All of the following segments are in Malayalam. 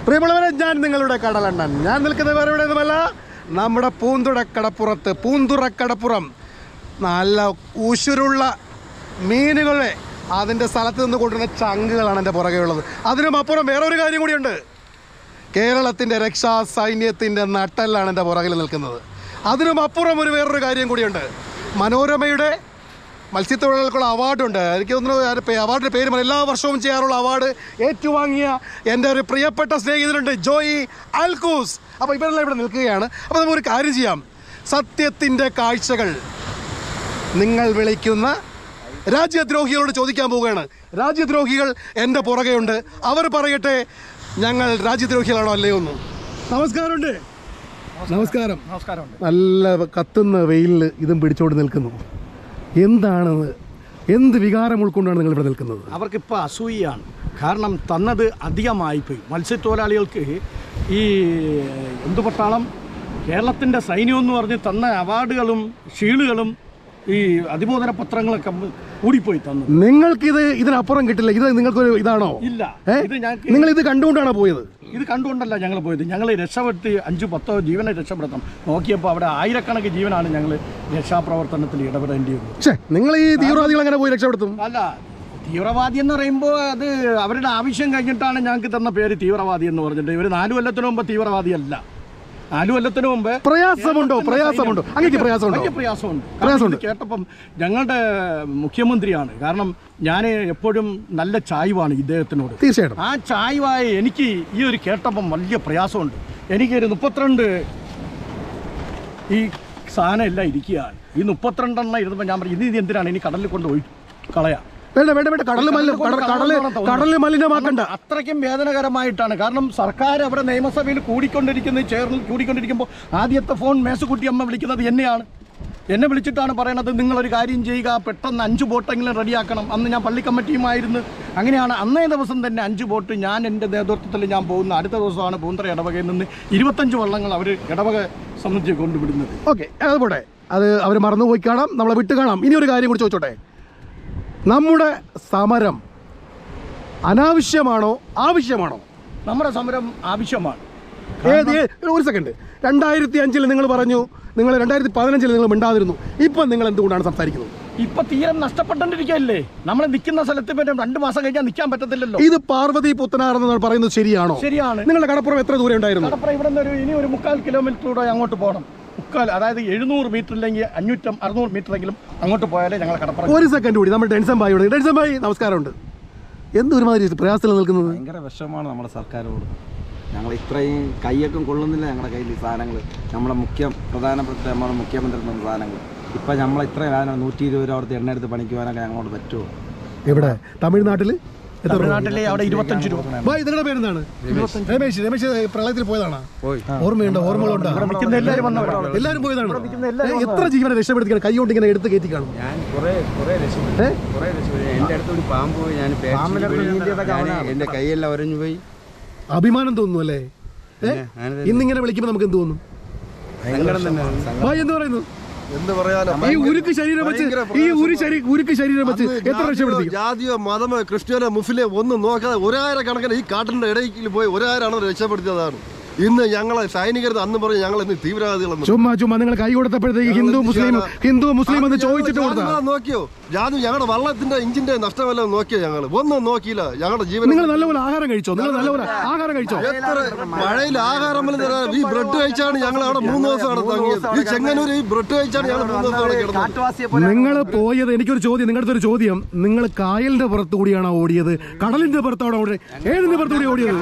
പ്രിയമുള്ളവരെ ഞാൻ നിങ്ങളുടെ കടലണ്ണൻ ഞാൻ നിൽക്കുന്നത് വേറെ എവിടെയൊന്നുമല്ല നമ്മുടെ പൂന്തുടക്കടപ്പുറത്ത് പൂന്തുറക്കടപ്പുറം നല്ല ഉശുരുള്ള മീനുകളെ അതിൻ്റെ സ്ഥലത്ത് നിന്ന് കൊണ്ടുവരുന്ന ചങ്കുകളാണ് എൻ്റെ പുറകെ ഉള്ളത് അതിനും അപ്പുറം വേറെ ഒരു കാര്യം കൂടിയുണ്ട് കേരളത്തിൻ്റെ രക്ഷാ സൈന്യത്തിൻ്റെ നട്ടെല്ലാണ് എൻ്റെ പുറകിൽ നിൽക്കുന്നത് അതിനും അപ്പുറം ഒരു വേറൊരു കാര്യം കൂടിയുണ്ട് മനോരമയുടെ മത്സ്യത്തൊഴിലാളികൾക്കുള്ള അവാർഡുണ്ട് എനിക്ക് തോന്നുന്നു അവാർഡിൻ്റെ പേര് പറ- എല്ലാ വർഷവും ചെയ്യാറുള്ള അവാർഡ് ഏറ്റുവാങ്ങിയ എൻ്റെ ഒരു പ്രിയപ്പെട്ട സ്നേഹിതനുണ്ട് ജോയി ആൽക്കൂസ് അപ്പോൾ ഇവരെല്ലാം ഇവിടെ നിൽക്കുകയാണ് അപ്പോൾ നമുക്കൊരു കാര്യം ചെയ്യാം സത്യത്തിൻ്റെ കാഴ്ചകൾ നിങ്ങൾ വിളിക്കുന്ന രാജ്യദ്രോഹികളോട് ചോദിക്കാൻ പോവുകയാണ് രാജ്യദ്രോഹികൾ എൻ്റെ പുറകെയുണ്ട് അവർ പറയട്ടെ ഞങ്ങൾ രാജ്യദ്രോഹികളാണോ അല്ലയോ എന്ന് നമസ്കാരമുണ്ട് നമസ്കാരം നമസ്കാരമുണ്ട് നല്ല കത്തുന്ന വെയിലിൽ ഇതും പിടിച്ചോണ്ട് നിൽക്കുന്നു എന്താണെന്ന് എന്ത് വികാരം ഉൾക്കൊണ്ടാണ് നിങ്ങൾ ഇവിടെ നിൽക്കുന്നത് അവർക്കിപ്പോൾ അസൂയാണ് കാരണം തന്നത് അധികമായിപ്പോയി മത്സ്യത്തൊഴിലാളികൾക്ക് ഈ എന്തു പട്ടാളം കേരളത്തിൻ്റെ സൈന്യം എന്ന് പറഞ്ഞ് തന്ന അവാർഡുകളും ഷീൽഡുകളും ഈ അതിബോധന പത്രങ്ങളൊക്കെ കൂടിപ്പോയി തന്നു നിങ്ങൾക്കിത് ഇതിനപ്പുറം കിട്ടില്ല ഇത് നിങ്ങൾക്കൊരു ഇതാണോ ഇല്ല ഏ? ഇത് ഞാൻ നിങ്ങൾ ഇത് കണ്ടുകൊണ്ടാണോ പോയത് ഇത് കണ്ടുകൊണ്ടല്ല ഞങ്ങൾ പോയത് ഞങ്ങൾ രക്ഷപ്പെടുത്തി അഞ്ചു പത്തോ ജീവനെ രക്ഷപ്പെടുത്താം നോക്കിയപ്പോൾ അവിടെ ആയിരക്കണക്കിന് ജീവനാണ് ഞങ്ങൾ രക്ഷാപ്രവർത്തനത്തിൽ ഇടപെടേണ്ടി വന്നത് പക്ഷേ നിങ്ങൾ ഈ തീവ്രവാദികൾ എങ്ങനെ പോയി രക്ഷപ്പെടുത്തും അല്ല തീവ്രവാദി എന്ന് പറയുമ്പോൾ അത് അവരുടെ ആവശ്യം കഴിഞ്ഞിട്ടാണ് ഞങ്ങൾക്ക് തന്ന പേര് തീവ്രവാദി എന്ന് പറഞ്ഞിട്ട് ഇവർ നാലു കൊല്ലത്തിന് മുമ്പ് തീവ്രവാദിയല്ല നാലു കൊല്ലത്തിന് മുമ്പ് പ്രയാസമുണ്ടോ പ്രയാസമുണ്ടോ അങ്ങനെ പ്രയാസമുണ്ടോ വലിയ പ്രയാസമുണ്ട് കാരണം പ്രയാസമുണ്ട്. ഇത് കേട്ടപ്പം ഞങ്ങളുടെ മുഖ്യമന്ത്രിയാണ് കാരണം ഞാൻ എപ്പോഴും നല്ല ചായ്വാണ് ഇദ്ദേഹത്തിനോട് തീർച്ചയായിട്ടും ആ ചായ്വായ എനിക്ക് ഈ ഒരു കേട്ടപ്പം വലിയ പ്രയാസമുണ്ട് എനിക്കൊരു മുപ്പത്തിരണ്ട് ഈ സാധനം എല്ലാം ഇരിക്കുകയാണ് ഈ മുപ്പത്തിരണ്ടെണ്ണം ഇരുന്നപ്പോൾ ഞാൻ പറഞ്ഞു ഇത് ഇത് എന്തിനാണ് ഇനി കടലിൽ കൊണ്ട് ഒഴി കളയാം വേണ്ട വേണ്ട വേണ്ട കടല് മലിന കട- കടല് കടല് മലിനമാക്കണ്ട അത്രയ്ക്കും വേദനകരമായിട്ടാണ് കാരണം സർക്കാർ അവിടെ നിയമസഭയിൽ കൂടിക്കൊണ്ടിരിക്കുന്ന ചേർന്ന് കൂടിക്കൊണ്ടിരിക്കുമ്പോൾ ആദ്യത്തെ ഫോൺ മേസുകുട്ടി അമ്മ വിളിക്കുന്നത് എന്നെയാണ് എന്നെ വിളിച്ചിട്ടാണ് പറയണത് നിങ്ങളൊരു കാര്യം ചെയ്യുക പെട്ടെന്ന് അഞ്ച് ബോട്ടെങ്കിലും റെഡിയാക്കണം അന്ന് ഞാൻ പള്ളി കമ്മിറ്റിയുമായിരുന്നു അങ്ങനെയാണ് അന്നേ ദിവസം തന്നെ അഞ്ച് ബോട്ട് ഞാൻ എൻ്റെ നേതൃത്വത്തിൽ ഞാൻ പോകുന്ന അടുത്ത ദിവസമാണ് പൂന്തറ ഇടവകയിൽ നിന്ന് ഇരുപത്തഞ്ച് വള്ളങ്ങൾ അവർ ഇടവക സംബന്ധിച്ച് കൊണ്ടുവിടുന്നത് ഓക്കെ അതുപോട്ടെ അത് അവർ മറന്നുപോയി കാണാം നമ്മളെ വിട്ട് കാണാം ഇനി ഒരു കാര്യം കൂടി ചോദിച്ചോട്ടെ നമ്മുടെ സമരം അനാവശ്യമാണോ ആവശ്യമാണോ നമ്മുടെ സമരം ആവശ്യമാണ് ഏത് ഏ- ഒരു സെക്കൻഡ് രണ്ടായിരത്തി അഞ്ചിൽ നിങ്ങൾ പറഞ്ഞു നിങ്ങൾ രണ്ടായിരത്തി പതിനഞ്ചിൽ നിങ്ങൾ മിണ്ടാതിരുന്നു ഇപ്പം നിങ്ങൾ എന്തുകൊണ്ടാണ് സംസാരിക്കുന്നത് ഇപ്പൊ തീരം നഷ്ടപ്പെട്ടുകൊണ്ടിരിക്കുകയല്ലേ നമ്മൾ നിൽക്കുന്ന സ്ഥലത്ത് പിന്നെ രണ്ട് മാസം കഴിഞ്ഞാൽ നിൽക്കാൻ പറ്റത്തില്ലല്ലോ ഇത് പാർവതി പുത്തനാർ എന്ന് പറയുന്നത് ശരിയാണോ ശരിയാണ് നിങ്ങളുടെ കടപ്പുറം എത്ര ദൂരം ഉണ്ടായിരുന്നു കടപ്പുറം ഇവിടെ നിന്ന് ഒരു ഇനി ഒരു മുക്കാൽ കിലോമീറ്ററൂടെ അങ്ങോട്ട് പോകണം മുക്കാൽ അതായത് എഴുന്നൂറ് മീറ്റർ ഇല്ലെങ്കിൽ അഞ്ഞൂറ്റം അറുന്നൂറ് മീറ്റർ എങ്കിലും അങ്ങോട്ട് പോയാലേ ഞങ്ങൾ കടപ്പുറം ഒരു സെക്കൻഡ് കൂടി നമ്മൾ ടെൻഷൻ ഭായി ഉണ്ട് ടെൻഷൻ ഭായി നമസ്കാരമുണ്ട് എന്ത് ഒരുമാതിരി പ്രയാസത്തിൽ നിൽക്കുന്നത് ഭയങ്കര വിഷമമാണ് നമ്മുടെ സർക്കാരോട് ഞങ്ങൾ ഇത്രയും കൈയൊക്കെ കൊള്ളുന്നില്ല ഞങ്ങളുടെ കയ്യിൽ ഈ സാധനങ്ങൾ നമ്മുടെ മുഖ്യ പ്രധാനപ്പെട്ട നമ്മുടെ മുഖ്യമന്ത്രി തന്ന സാധനങ്ങൾ ഇപ്പം നമ്മൾ ഇത്രയും വേദന നൂറ്റി ഇരുപത് രൂപ കൊടുത്ത് എണ്ണ എടുത്ത് പണിക്ക് പോകാനൊക്കെ ഞങ്ങളോട് പറ്റുമോ എവിടെ തമിഴ്നാട്ടിൽ എത്ര രൂപ? തമിഴ്നാട്ടിലെ അവിടെ ഇരുപത്തഞ്ച് രൂപ ഭായ് നിങ്ങളുടെ പേരെന്താണ് രമേശ് രമേശ് പ്രളയത്തിൽ പോയതാണോ ഓർമ്മയുണ്ടോ ഓർമ്മകളുണ്ടോ നിൽക്കുന്ന എല്ലാവരും വന്നവരാണ് എല്ലാവരും പോയതാണ് ഏ, എത്ര ജീവനെ രക്ഷപ്പെടുത്തി കൈ കൊണ്ട് ഇങ്ങനെ എടുത്ത് കയറ്റി കാണും ഞാൻ കുറെ കുറെ രക്ഷപ്പെട്ടു ഏ? കുറെ രക്ഷപ്പെട്ടു എന്റെ അടുത്ത് ഒരു പാമ്പ് പോയി ഞാൻ പേടിച്ച് ഞാൻ എന്റെ കൈയെല്ലാം ഒരഞ്ഞു പോയി അഭിമാനം തോന്നുന്നു അല്ലേ ഏ? ഞാനത് ഇന്നിങ്ങനെ വിളിക്കുമ്പോൾ നമുക്ക് എന്ത് തോന്നും സങ്കടം തന്നെ ഭായ് എന്ത് പറയുന്നു എന്ത് പറയാനോ ഈ ഉരുക്ക് ശരീരം വെച്ച് ഭയങ്കര ഈ ഒരു ശരീ ഉരുക്ക് ശരീരം വെച്ച് അന്ന് എത്ര ജാതിയോ- രക്ഷപ്പെടുത്തി ജാതിയോ മതമോ ക്രിസ്ത്യാനോ മുസ്ലിമോ ഒന്നും നോക്കാതെ ഒരായിരം കണക്കിന് ഈ കാട്ടിന്റെ ഇടയിൽ പോയി ഒരായിരാണ് രക്ഷപ്പെടുത്തിയതാണ് ഇന്ന് ഞങ്ങളെ സൈനികർ അന്ന് പറഞ്ഞു ഞങ്ങൾ ഇന്ന് തീവ്രവാദികളെന്ന് ചുമ്മാ ചുമ്മാ നിങ്ങൾ കൈ കൊടുത്തപ്പോഴത്തേക്ക് ഹിന്ദു മുസ്ലിം ഹിന്ദു മുസ്ലിം എന്ന് ചോദിച്ചിട്ട് കൊടുത്താ ജാതി നോക്കിയോ ജാതി ഞങ്ങളുടെ വള്ളത്തിന്റെ ഇഞ്ചിന്റെ നഷ്ടമല്ല നോക്കിയോ ഞങ്ങൾ ഒന്നും നോക്കിയില്ല ഞങ്ങളുടെ ജീവൻ നിങ്ങൾ നല്ലപോലെ ആഹാരം കഴിച്ചോ നിങ്ങൾ നല്ലപോലെ ആഹാരം കഴിച്ചോ എത്ര മഴയിൽ ആഹാരം പോലും തരാതെ ഈ ബ്രെഡ് കഴിച്ചാണ് ഞങ്ങൾ അവിടെ മൂന്ന് ദിവസം അവിടെ തങ്ങിയത് ഈ ചെങ്ങന്നൂർ ഈ ബ്രെഡ് കഴിച്ചാണ് ഞങ്ങൾ മൂന്ന് ദിവസം അവിടെ കിടന്നത് നിങ്ങൾ പോയത് എനിക്കൊരു ചോദ്യം നിങ്ങളുടെ ഒരു ചോദ്യം നിങ്ങൾ കായലിന്റെ പുറത്തു കൂടിയാണോ ഓടിയത് കടലിന്റെ പുറത്താണോ ഓടിയത് ഏതിന്റെ പുറത്തു കൂടി ഓടിയത്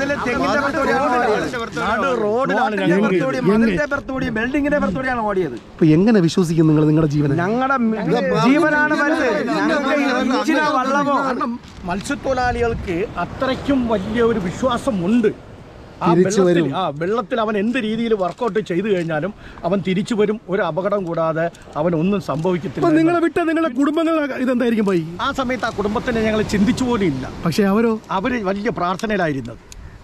നാട് റോഡിലാണ് ഞങ്ങൾ എങ്ങനെ- ബിൽഡിങ്ങിന്റെ പുറത്തൂടെയാണ് ഓടിയത് ഇപ്പൊ എങ്ങനെ വിശ്വസിക്കും നിങ്ങൾ നിങ്ങളുടെ ജീവനെ ഞങ്ങളുടെ ജീവനാണ് വലുത് ഞങ്ങൾക്ക് ഇഞ്ചിനോ വള്ളമോ കാരണം മത്സ്യത്തൊഴിലാളികൾക്ക് അത്രയ്ക്കും വലിയ ഒരു വിശ്വാസമുണ്ട് ആ തിരിച്ചു വെള്ളത്തിൽ വരും. ആ വെള്ളത്തിൽ അവൻ എന്ത് രീതിയിൽ വർക്കൗട്ട് ചെയ്തു കഴിഞ്ഞാലും അവൻ തിരിച്ചു വരും ഒരു അപകടം കൂടാതെ അവൻ ഒന്നും ഇപ്പൊ സംഭവിക്കത്തില്ല നിങ്ങളെ വിട്ട നിങ്ങളുടെ കുടുംബങ്ങൾ ഇതെന്തായിരിക്കും പോയി ആ സമയത്ത് ആ കുടുംബത്തിനെ ഞങ്ങൾ ചിന്തിച്ചു പോലും ഇല്ല പക്ഷെ അവരോ അവർ വലിയ പ്രാർത്ഥനയിലായിരുന്നത്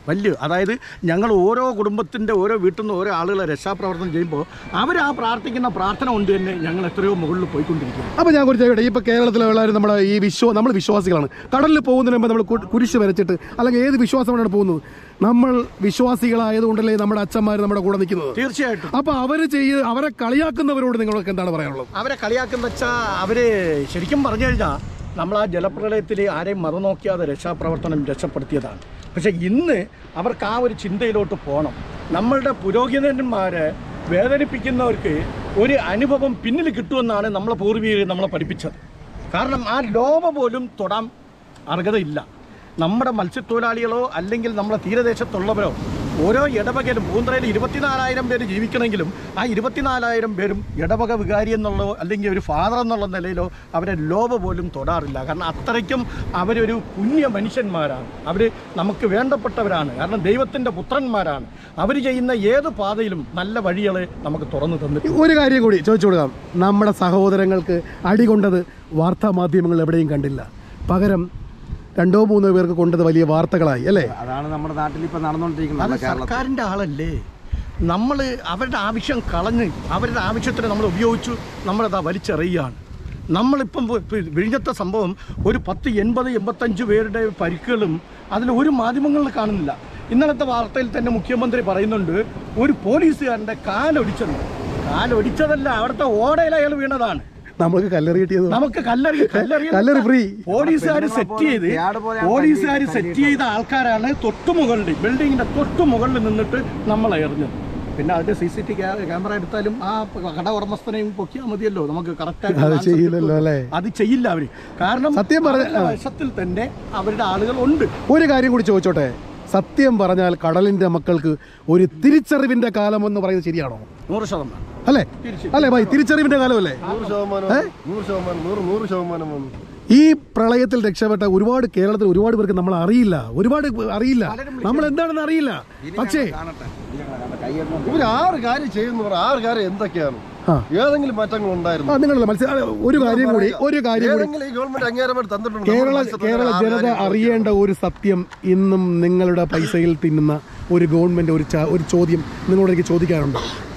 വലിയ അതായത് ഞങ്ങൾ ഓരോ കുടുംബത്തിൻ്റെ ഓരോ വീട്ടിൽ നിന്ന് ഓരോ ആളുകളെ രക്ഷാപ്രവർത്തനം ചെയ്യുമ്പോൾ അവർ ആ പ്രാർത്ഥിക്കുന്ന പ്രാർത്ഥന കൊണ്ട് തന്നെ ഞങ്ങൾ എത്രയോ മുകളിൽ പോയിക്കൊണ്ടിരിക്കുകയാണ് അപ്പോൾ ഞാൻ കുറച്ച് ചോദിക്കട്ടെ ഇപ്പോൾ കേരളത്തിലുള്ള നമ്മുടെ ഈ വിശ്വ നമ്മൾ വിശ്വാസികളാണ് കടലിൽ പോകുന്നതിന് മുമ്പ് നമ്മൾ കു- കുരിശ് വരച്ചിട്ട് അല്ലെങ്കിൽ ഏത് വിശ്വാസമാണ് പോകുന്നത് നമ്മൾ വിശ്വാസികളായതുകൊണ്ടല്ലേ നമ്മുടെ അച്ഛന്മാർ നമ്മുടെ കൂടെ നിൽക്കുന്നത് തീർച്ചയായിട്ടും അപ്പോൾ അവർ ചെയ്ത് അവരെ കളിയാക്കുന്നവരോട് നിങ്ങൾക്ക് എന്താണ് പറയാനുള്ളത് അവരെ കളിയാക്കുന്ന വെച്ചാൽ അവർ ശരിക്കും പറഞ്ഞു കഴിഞ്ഞാൽ നമ്മൾ ആ ജലപ്രളയത്തിൽ ആരെയും മറന്നു നോക്കിയാതെ രക്ഷാപ്രവർത്തനം രക്ഷപ്പെടുത്തിയതാണ് പക്ഷേ ഇന്ന് അവർക്ക് ആ ഒരു ചിന്തയിലോട്ട് പോകണം നമ്മളുടെ പുരോഹിതന്മാരെ വേദനിപ്പിക്കുന്നവർക്ക് ഒരു അനുഭവം പിന്നിൽ കിട്ടുമെന്നാണ് നമ്മളെ പൂർവികർ നമ്മളെ പഠിപ്പിച്ചത് കാരണം ആ ലോബ പോലും തൊടാൻ അർഹതയില്ല നമ്മുടെ മത്സ്യത്തൊഴിലാളികളോ അല്ലെങ്കിൽ നമ്മുടെ തീരദേശത്തുള്ളവരോ ഓരോ ഇടവകയിലും പൂന്തറയിൽ ഇരുപത്തിനാലായിരം പേര് ജീവിക്കണമെങ്കിലും ആ ഇരുപത്തിനാലായിരം പേരും ഇടവക വികാരി എന്നുള്ളോ അല്ലെങ്കിൽ ഒരു ഫാദർ എന്നുള്ള നിലയിലോ അവരെ ലോബ പോലും തൊടാറില്ല കാരണം അത്രയ്ക്കും അവരൊരു പുണ്യ മനുഷ്യന്മാരാണ് അവർ നമുക്ക് വേണ്ടപ്പെട്ടവരാണ് കാരണം ദൈവത്തിൻ്റെ പുത്രന്മാരാണ് അവർ ചെയ്യുന്ന ഏത് പാതയിലും നല്ല വഴികളെ നമുക്ക് തുറന്നു തന്നിട്ടുണ്ട് ഒരു കാര്യം കൂടി ചോദിച്ചു കൊടുക്കാം നമ്മുടെ സഹോദരങ്ങൾക്ക് അടികൊണ്ടത് വാർത്താ മാധ്യമങ്ങൾ എവിടെയും കണ്ടില്ല പകരം രണ്ടോ മൂന്നോ പേർക്ക് കൊണ്ടത് വലിയ വാർത്തകളായി അല്ലേ അതാണ് നമ്മുടെ നാട്ടിൽ ഇപ്പൊ നടന്നുകൊണ്ടിരിക്കുന്നത് അത് നമ്മുടെ കേരളത്തിൽ സർക്കാരിൻ്റെ ആളല്ലേ നമ്മൾ അവരുടെ ആവശ്യം കളഞ്ഞ് അവരുടെ ആവശ്യത്തിന് നമ്മൾ ഉപയോഗിച്ചു നമ്മളത് വലിച്ചെറിയുകയാണ് നമ്മളിപ്പം പോ- ഇപ്പൊ വിഴിഞ്ഞത്തെ സംഭവം ഒരു പത്ത് എൺപത് എൺപത്തഞ്ച് പേരുടെ പരിക്കുകളും അതിൽ ഒരു മാധ്യമങ്ങളിൽ കാണുന്നില്ല ഇന്നലത്തെ വാർത്തയിൽ തന്നെ മുഖ്യമന്ത്രി പറയുന്നുണ്ട് ഒരു പോലീസുകാരൻ്റെ കാലൊടിച്ചെന്ന് കാലൊടിച്ചതല്ല അവിടുത്തെ ഓടയിൽ അയാൾ വീണതാണ് നമുക്ക് കല്ലെറി കിട്ടിയത് നമുക്ക് കല്ലെറി കല്ലെറി കല്ലെറി free. പോലീസുകാർ സെറ്റ് ചെയ്ത് യാർഡ് പോലെ പോലീസുകാർ സെറ്റ് ചെയ്ത ആൾക്കാരാണ് തൊട്ടു മുകളിൽ ബിൽഡിങ്ങിന്റെ തൊട്ടു മുകളിൽ നിന്നിട്ട് നമ്മളെ എറിഞ്ഞത് പിന്നെ അതിന്റെ സി സി ടി ക്യാമറ എടുത്താലും ആ കട ഉടമസ്ഥനെയും പൊക്കിയാൽ മതിയല്ലോ നമുക്ക് കറക്റ്റ് അത് ചെയ്യില്ലല്ലോ അല്ലേ അത് ചെയ്യില്ല അവര് കാരണം സത്യം പറഞ്ഞ- അവരുടെ വശത്തിൽ തന്നെ അവരുടെ ആളുകൾ ഉണ്ട് ഒരു കാര്യം കൂടി ചോദിച്ചോട്ടെ സത്യം പറഞ്ഞാൽ കടലിന്റെ മക്കൾക്ക് ഒരു തിരിച്ചറിവിന്റെ കാലം എന്ന് പറയുന്നത് ശരിയാണോ നൂറ് ശതമാനം അല്ലേ അല്ലേ ഭായി തിരിച്ചറിവിന്റെ കാലമല്ലേ നൂറ് ശതമാനം നൂറ് ശതമാനം നൂറ് നൂറ് ശതമാനം വന്നു ഈ പ്രളയത്തിൽ രക്ഷപ്പെട്ട ഒരുപാട് കേരളത്തിൽ ഒരുപാട് പേർക്ക് നമ്മൾ അറിയില്ല ഒരുപാട് അറിയില്ല നമ്മൾ എന്താണെന്ന് അറിയില്ല പക്ഷേ കാണട്ടെ ഇത് ഞങ്ങളെ കാണട്ടെ. കൈയൊക്കെ ഇവർ ആറ് കാര്യം ചെയ്യുന്നു പറ ആറ് കാര്യം എന്തൊക്കെയാണ് ആ. ഏതെങ്കിലും മാറ്റങ്ങൾ ഉണ്ടായിരുന്നു ആ നിങ്ങളല്ല മത്സ്യ ഒരു കാര്യം കൂടി ഒരു കാര്യം കൂടി ഏതെങ്കിലും ഈ ഗവൺമെന്റ് അംഗീകാരമായിട്ട് തന്നിട്ടുണ്ടോ കേരള നമ്മുടെ മത്സ്യത്തൊഴിലാളി കേരള ആറ് ജനത കാര്യം അറിയേണ്ട ഒരു സത്യം ഇന്നും നിങ്ങളുടെ പൈസയിൽ തിന്നുന്ന ഒരു ഗവൺമെന്റ് ഒരു ച- ഒരു ചോദ്യം നിങ്ങളോട് എനിക്ക് ചോദിക്കാറുണ്ട്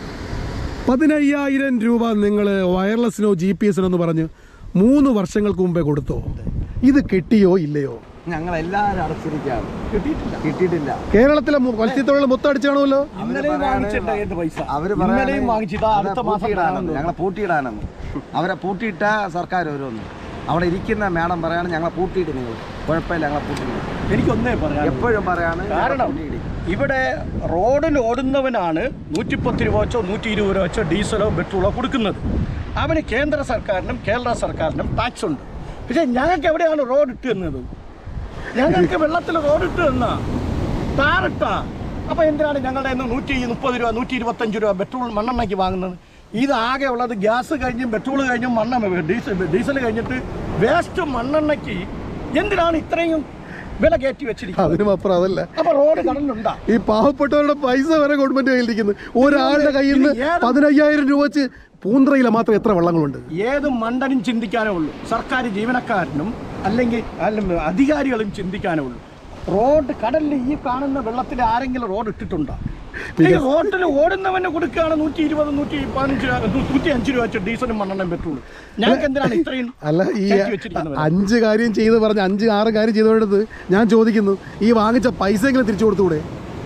പതിനയ്യായിരം രൂപ നിങ്ങൾ വയർലെസ്സിനോ ജി പി എസിനോ എന്ന് പറഞ്ഞ് മൂന്ന് വർഷങ്ങൾക്ക് മുമ്പേ കൊടുത്തോ ഇത് കിട്ടിയോ ഇല്ലയോ ഞങ്ങൾ എല്ലാവരും അടച്ചിരിക്കുകയാണ് കിട്ടിയിട്ടില്ല കിട്ടിയിട്ടില്ല കേരളത്തിലെ മു- മത്സ്യത്തൊഴിലാളി മൊത്തം അടിച്ചു കാണുമല്ലോ ഇന്നലെയും വാങ്ങിച്ചിട്ടുണ്ട് അതിന്റെ പൈസ അവര് ഇന്നലെയും വാങ്ങിച്ചിട്ട് അടുത്ത മാസം പൂട്ടിയിടാനെന്ന് തരാമെന്ന് ഞങ്ങളെ പൂട്ടിയിടാനെന്ന് അവരെ പൂട്ടിയിട്ട സർക്കാർ വരുമെന്ന് അവിടെ ഇരിക്കുന്ന മാഡം പറയാണ് ഞങ്ങളെ പൂട്ടിയിട്ട് നിങ്ങൾ കുഴപ്പമില്ല ഞങ്ങളെ പൂട്ടിയിടും എനിക്കൊന്നേ പറയാം എപ്പോഴും പറയാണ് ഞങ്ങളെ കാരണം പൂട്ടിയിടും. ഇവിടെ റോഡിൽ ഓടുന്നവനാണ് നൂറ്റിപ്പത്ത് രൂപ വെച്ചോ നൂറ്റി ഇരുപത് രൂപ വെച്ചോ ഡീസലോ പെട്രോളോ കൊടുക്കുന്നത് അവന് കേന്ദ്ര സർക്കാരിനും കേരള സർക്കാരിനും ടാക്സ് ഉണ്ട് പക്ഷേ ഞങ്ങൾക്ക് എവിടെയാണ് റോഡ് ഇട്ട് തന്നത് ഞങ്ങൾക്ക് വെള്ളത്തിൽ റോഡ് ഇട്ട് തന്ന ടാറിട്ടാ അപ്പോൾ എന്തിനാണ് ഞങ്ങളുടെ കയ്യിൽ നിന്ന് നൂറ്റി മുപ്പത് രൂപ നൂറ്റി ഇരുപത്തഞ്ച് രൂപ പെട്രോൾ മണ്ണെണ്ണയ്ക്ക് വാങ്ങുന്നത് ഇത് ആകെ ഉള്ളത് ഗ്യാസ് കഴിഞ്ഞും പെട്രോൾ കഴിഞ്ഞും മണ്ണെണ്ണ ഡീസൽ ഡീസൽ കഴിഞ്ഞിട്ട് വേസ്റ്റ് മണ്ണെണ്ണയ്ക്ക് എന്തിനാണ് ഇത്രയും വില കയറ്റി വെച്ചിരിക്കുന്നത് അതിനും അപ്പുറം അതല്ല അപ്പൊ റോഡ് കടലുണ്ടാ ഈ പാവപ്പെട്ടവരുടെ പൈസ വരെ ഗവൺമെന്റ് കയ്യിലിരിക്കുന്നു ഒരാളുടെ കയ്യിൽ നിന്ന് ഇത് ഏത് പതിനയ്യായിരം രൂപ വെച്ച് പൂന്തറയിലെ മാത്രം എത്ര വെള്ളങ്ങളുണ്ട് ഏത് മണ്ടനും ചിന്തിക്കാനേ ഉള്ളൂ സർക്കാർ ജീവനക്കാരനും അല്ലെങ്കിൽ അല്ല അധികാരികളും ചിന്തിക്കാനേ ഉള്ളൂ റോഡ് കടലിൽ ഈ കാണുന്ന വെള്ളത്തിൽ ആരെങ്കിലും റോഡ് ഇട്ടിട്ടുണ്ടോ ഈ റോഡിൽ ഓടുന്നവന് കൊടുക്കുകയാണ് നൂറ്റി ഇരുപത് നൂറ്റി പതിനഞ്ച് രൂപ നൂറ്റി അഞ്ച് രൂപ വെച്ച് ഡീസലും മണ്ണെണ്ണയും പെട്രോൾ ഞങ്ങൾക്ക് എന്തിനാണ് ഇത്രയും അല്ല ഈ കയറ്റി വെച്ചിരിക്കുന്നത് അഞ്ച് കാര്യം ചെയ്ത് പറഞ്ഞ് അഞ്ച് ആറ് കാര്യം ചെയ്തോടത്ത് ഞാൻ ചോദിക്കുന്നു ഈ വാങ്ങിച്ച പൈസയെങ്കിലും തിരിച്ചു കൊടുത്തുകൂടെ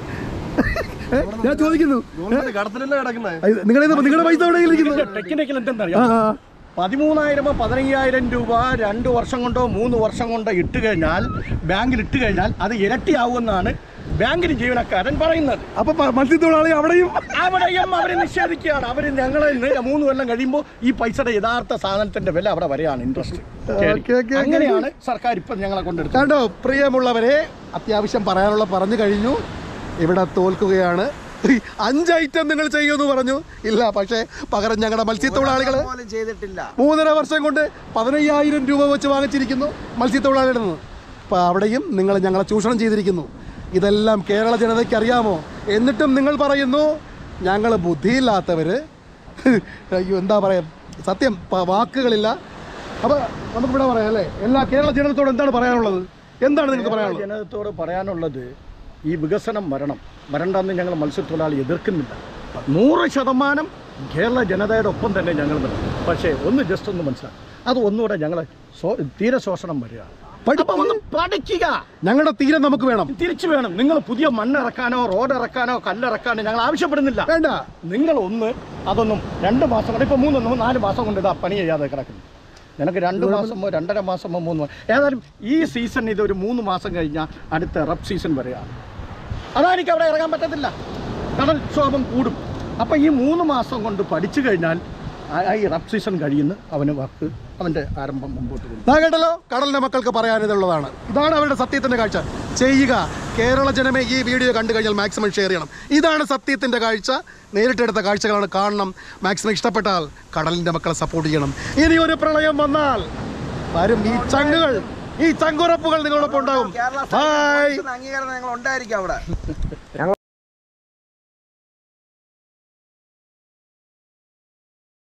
ഏ? ഞാൻ ചോദിക്കുന്നു ഗവൺമെന്റ് കടത്തിലല്ലേ കിടക്കുന്നത് നിങ്ങളുടെ നിങ്ങളുടെ പൈസ എവിടെ ഇരിക്കുന്നു ടെക്നിക്കൽ ആ എന്തെന്നറിയാം ആ. പതിമൂന്നായിരമോ പതിനയ്യായിരം രൂപ രണ്ട് വർഷം കൊണ്ടോ മൂന്ന് വർഷം കൊണ്ടോ ഇട്ട് കഴിഞ്ഞാൽ ബാങ്കിൽ ഇട്ട് കഴിഞ്ഞാൽ അത് ഇരട്ടിയാവുമെന്നാണ് ബാങ്കിന് ജീവനക്കാരൻ പറയുന്നത് അപ്പൊ പ- മത്സ്യത്തൊഴിലാളി അവിടെയും അവിടെയും അവരെ നിഷേധിക്കുകയാണ് അവർ ഞങ്ങളെ ഇന്ന് മൂന്ന് കൊല്ലം കഴിയുമ്പോൾ ഈ പൈസയുടെ യഥാർത്ഥ സാധനത്തിന്റെ വില അവിടെ വരെയാണ് ഇൻട്രസ്റ്റ് ഓക്കേ, ഓക്കേ, അങ്ങനെയാണ് സർക്കാർ ഇപ്പം ഞങ്ങളെ കൊണ്ടെടുത്തത് കണ്ടോ പ്രിയമുള്ളവരെ അത്യാവശ്യം പറയാനുള്ള പറഞ്ഞു കഴിഞ്ഞു ഇവിടെ തോൽക്കുകയാണ് അഞ്ച് ഐറ്റം നിങ്ങൾ ചെയ്യുമെന്ന് പറഞ്ഞു ഇല്ല പക്ഷേ പകരം ഞങ്ങളുടെ മത്സ്യത്തൊഴിലാളികൾ പോലും ചെയ്തിട്ടില്ല മൂന്നര വർഷം കൊണ്ട് പതിനയ്യായിരം രൂപ വെച്ച് വാങ്ങിച്ചിരിക്കുന്നു മത്സ്യത്തൊഴിലാളിയുടെ നിന്ന് അപ്പോൾ അവിടെയും നിങ്ങൾ ഞങ്ങളെ ചൂഷണം ചെയ്തിരിക്കുന്നു ഇതെല്ലാം കേരള ജനതയ്ക്ക് അറിയാമോ എന്നിട്ടും നിങ്ങൾ പറയുന്നു ഞങ്ങൾ ബുദ്ധിയില്ലാത്തവർ അയ്യോ എന്താ പറയുക സത്യം പ- വാക്കുകളില്ല അപ്പോൾ നമുക്കിവിടെ പറയാം അല്ലേ എല്ലാ കേരള ജനതയോട് എന്താണ് പറയാനുള്ളത് എന്താണ് നിങ്ങൾക്ക് പറയാനുള്ളത് ജനതത്തോട് പറയാനുള്ളത് ഈ വികസനം വരണം വരണ്ടെന്ന് ഞങ്ങൾ മത്സ്യത്തൊഴിലാളി എതിർക്കുന്നില്ല നൂറ് ശതമാനം കേരള ജനതയുടെ ഒപ്പം തന്നെ ഞങ്ങൾ നിൽക്കും പക്ഷേ ഒന്ന് ജസ്റ്റ് ഒന്ന് മനസ്സിലാക്കും അത് ഒന്നുകൂടെ ഞങ്ങൾ തീരെ ശോഷണം വരിക പഠിക്കുക. അപ്പൊ ഒന്ന് പഠിക്കുക ഞങ്ങളുടെ തീരം നമുക്ക് വേണം തിരിച്ചു വേണം നിങ്ങൾ പുതിയ മണ്ണ് ഇറക്കാനോ റോഡ് ഇറക്കാനോ കല്ലിറക്കാനോ ഞങ്ങൾ ആവശ്യപ്പെടുന്നില്ല വേണ്ട നിങ്ങൾ ഒന്ന് അതൊന്നും രണ്ട് മാസം കൊണ്ട് ഇപ്പോൾ മൂന്ന് നാല് മാസം കൊണ്ട് ഇതാ പണി ചെയ്യാതെ കിടക്കുന്നു നിനക്ക് രണ്ട് മാസമോ രണ്ടര മാസമോ മൂന്ന് മാസം ഏതായാലും ഈ സീസൺ ഇതൊരു മൂന്ന് മാസം കഴിഞ്ഞാൽ അടുത്ത റബ് സീസൺ വരികയാണ് അതാ എനിക്ക് അവിടെ ഇറങ്ങാൻ പറ്റത്തില്ല കടൽക്ഷോഭം കൂടും അപ്പോൾ ഈ മൂന്ന് മാസം കൊണ്ട് പഠിച്ചു കഴിഞ്ഞാൽ ആ- ആ ഈ റബ് സീസൺ കഴിയുന്നു അവന് വർക്ക് അവൻ്റെ ആരംഭം മുമ്പോട്ട് പോകും ദാ കേട്ടല്ലോ കടലിന്റെ മക്കൾക്ക് പറയാനിതുള്ളതാണ് ഇതാണ് അവരുടെ സത്യത്തിന്റെ കാഴ്ച ചെയ്യുക കേരള ജനമേ ഈ വീഡിയോ കണ്ടു കഴിഞ്ഞാൽ മാക്സിമം ഷെയർ ചെയ്യണം ഇതാണ് സത്യത്തിന്റെ കാഴ്ച നേരിട്ടെടുത്ത കാഴ്ചകളാണ് കാണണം മാക്സിമം ഇഷ്ടപ്പെട്ടാൽ കടലിന്റെ മക്കളെ സപ്പോർട്ട് ചെയ്യണം ഇനി ഒരു പ്രളയം വന്നാൽ വരും ഈ ചങ്ങുകൾ ഈ ചങ്കുറപ്പുകൾ നിങ്ങളോടൊപ്പം ഉണ്ടാകും കേരള ബൈ അംഗീകാരം ഞങ്ങൾ ഉണ്ടായിരിക്കും അവിടെ